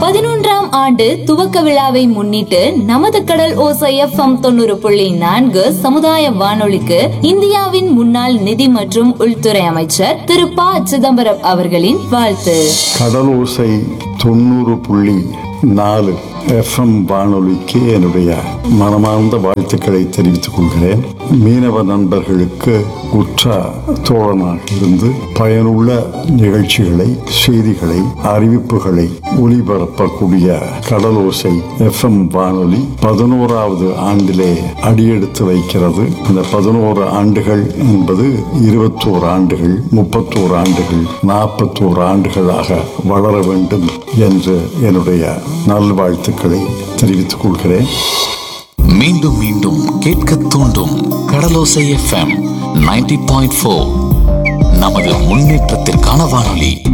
பதினொன்றாம் ஆண்டு துவக்க விழாவை முன்னிட்டு நமது கடல் ஓசை எஃப்எம் தொண்ணூறு புள்ளி நான்கு சமுதாய வானொலிக்கு இந்தியாவின் முன்னாள் நிதி மற்றும் உள்துறை அமைச்சர் திரு ப சிதம்பரம் அவர்களின் வாழ்த்து கடலோசை தொண்ணூறு புள்ளி நாலு எஃப்எம் வானொலிக்கு என்னுடைய மனமார்ந்த வாழ்த்துக்களை தெரிவித்துக் கொள்கிறேன் மீனவ நண்பர்களுக்கு உற்ற தோழனாக இருந்து பயனுள்ள நிகழ்ச்சிகளை செய்திகளை அறிவிப்புகளை ஒளிபரப்பக்கூடிய கடலோசை எஃப்எம் வானொலி பதினோராவது ஆண்டிலே அடியெடுத்து வைக்கிறது இந்த பதினோரு ஆண்டுகள் என்பது இருபத்தோரு ஆண்டுகள் முப்பத்தோரு ஆண்டுகள் நாற்பத்தோரு ஆண்டுகளாக வளர வேண்டும் என்று என்னுடைய நல்வாழ்த்துக்களை தெரிவித்துக் கொள்கிறேன் மீண்டும் மீண்டும் கேட்க தூண்டும் Kadalosai FM ninety point four நமது முன்னேற்றத்திற்கான வானொலி